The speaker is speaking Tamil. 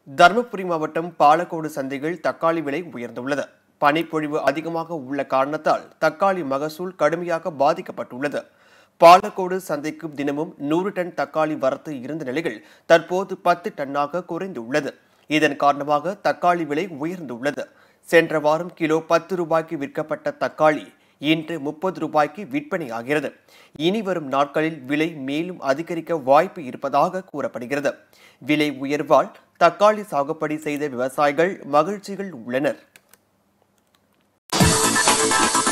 தருமபுரி மாவட்டம் பாலக்கோடு சந்தையில் தக்காளி விலை உயர்ந்துள்ளது பனிப்பொழிவு அதிகமாக உள்ள காரணத்தால் தக்காளி மகசூல் கடுமையாக பாதிக்கப்பட்டுள்ளது பாலக்கோடு சந்தைக்கு தினமும் நூறு டன் தக்காளி வரத்து இருந்த நிலையில் தற்போது பத்து டன்னாக குறைந்துள்ளது இதன் காரணமாக தக்காளி விலை உயர்ந்துள்ளது சென்ற வாரம் கிலோ பத்து ரூபாய்க்கு விற்கப்பட்ட தக்காளி இன்று முப்பது ரூபாய்க்கு விற்பனையாகிறது இனி வரும் நாட்களில் விலை மேலும் அதிகரிக்க வாய்ப்பு இருப்பதாக கூறப்படுகிறது விலை உயர்வால் தக்காளி சாகுபடி செய்த விவசாயிகள் மகிழ்ச்சிகள் உள்ளனர்